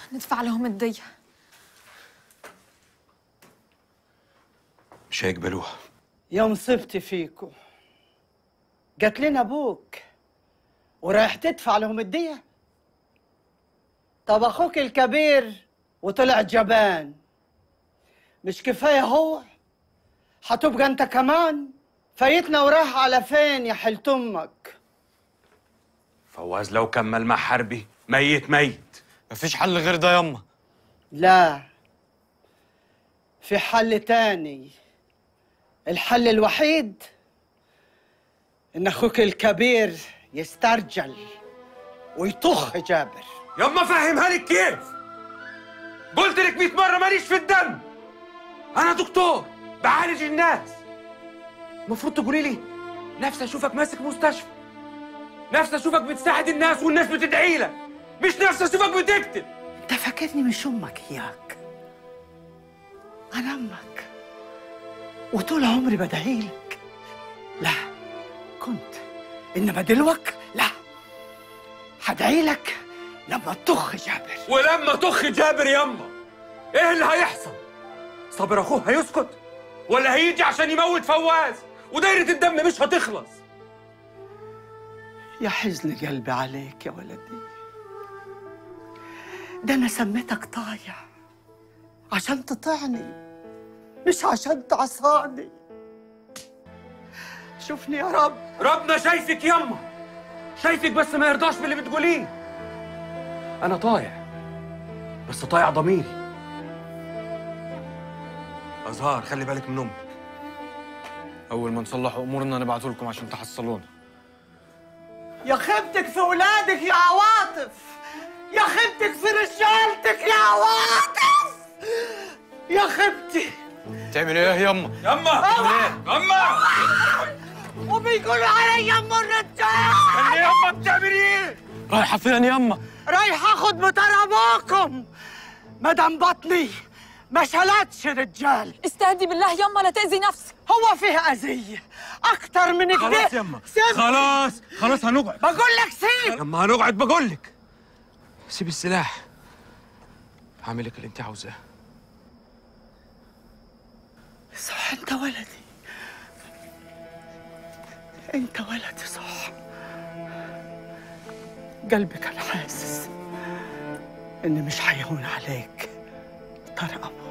ندفع لهم الدية مش هيقبلوها يا مصيبتي فيكم جات لنا ابوك ورايح تدفع لهم الدية طب اخوك الكبير وطلع جبان مش كفاية هو هتبقى انت كمان فايتنا ورايح على فين يا حلت امك فواز لو كمل مع حربي ميت ميت مفيش حل غير ده يما لا في حل تاني الحل الوحيد ان اخوك الكبير يسترجل ويطخ جابر يما فهمها لك كيف قلت لك 100 مره ماليش في الدم انا دكتور بعالج الناس المفروض تقولي لي نفسي اشوفك ماسك مستشفى نفسي اشوفك بتساعد الناس والناس بتدعي لك مش نفسي اشوفك بتقتل انت فاكرني مش امك اياك انا امك وطول عمري بدعيلك لا كنت انما دلوك لا هدعيلك لما تطخ جابر ولما طخ جابر يما ايه اللي هيحصل صابر اخوه هيسكت ولا هيجي عشان يموت فواز ودايرة الدم مش هتخلص يا حزن قلبي عليك يا ولدي ده انا سميتك طايع عشان تطعني مش عشان تعصاني شوفني يا رب ربنا شايفك يما شايفك بس ما يرضاش باللي بتقوليه انا طايع بس طايع ضميري ازهار خلي بالك من امك اول ما نصلح امورنا نبعته لكم عشان تحصلونا يا خيبتك في ولادك يا عواطف يا خيبتك في رجالتك يا عواطف يا خيبتي تعمل ايه يما يما يما وبيقولوا علي ام الرجال خلي يما بتعمل ايه رايحه فين يما رايح اخد بطار ابوكم مدام بطني ما شلتش رجال استهدي بالله يما لا تأذي نفسك هو فيه اذيه اكتر من كده خلاص يما سيب خلاص خلاص هنقعد بقول لك سيب لما هنقعد بقول لك سيب السلاح هعمل لك اللي انت عاوزاه صح انت ولدي انت ولدي صح قلبي كان حاسس ان مش هيهون عليك طار ابوك